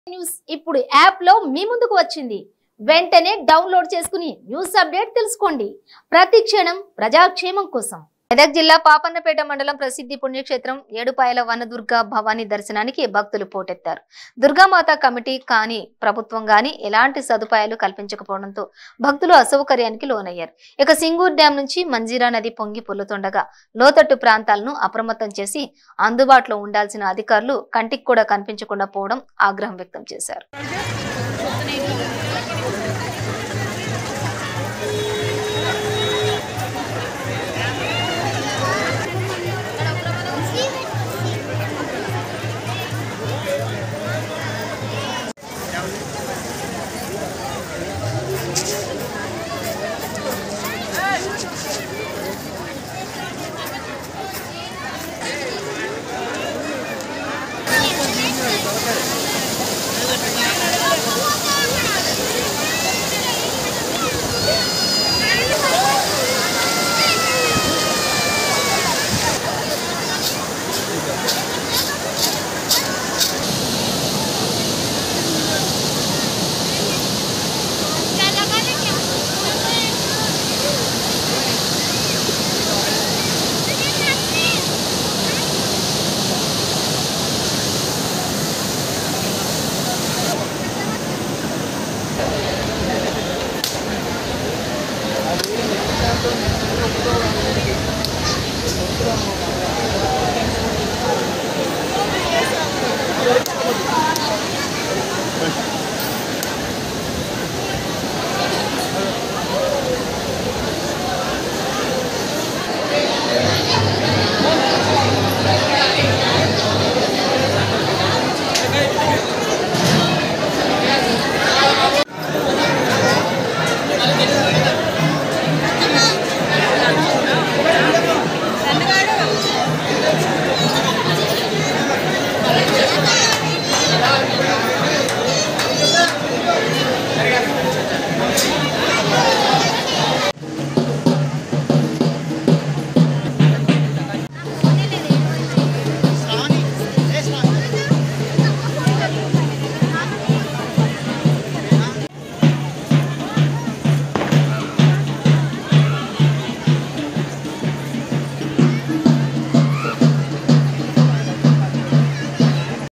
news ఇప్పుడు app లో మీ ముందుకు వచ్చింది వెంటనే డౌన్లోడ్ చేసుకుని న్యూస్ అప్డేట్ తెలుసుకోండి ప్రతి క్షణం ప్రజాక్షేమం కోసం మెదక్ జిల్లా పాపన్నపేట మండలం ప్రసిద్ధి పుణ్యక్షేత్రం ఏడుపాయల వనదుర్గ భవానీ దర్శనానికి భక్తులు పోటెత్తారు దుర్గామాత కమిటీ కానీ ప్రభుత్వం గాని ఎలాంటి సదుపాయాలు కల్పించకపోవడంతో భక్తులు అసౌకర్యానికి లోనయ్యారు ఇక సింగూర్ డ్యాం నుంచి మంజీరా నది పొంగి పొల్లుతుండగా లోతట్టు ప్రాంతాలను అప్రమత్తం చేసి అందుబాటులో ఉండాల్సిన అధికారులు కంటికి కూడా కనిపించకుండా పోవడం ఆగ్రహం వ్యక్తం చేశారు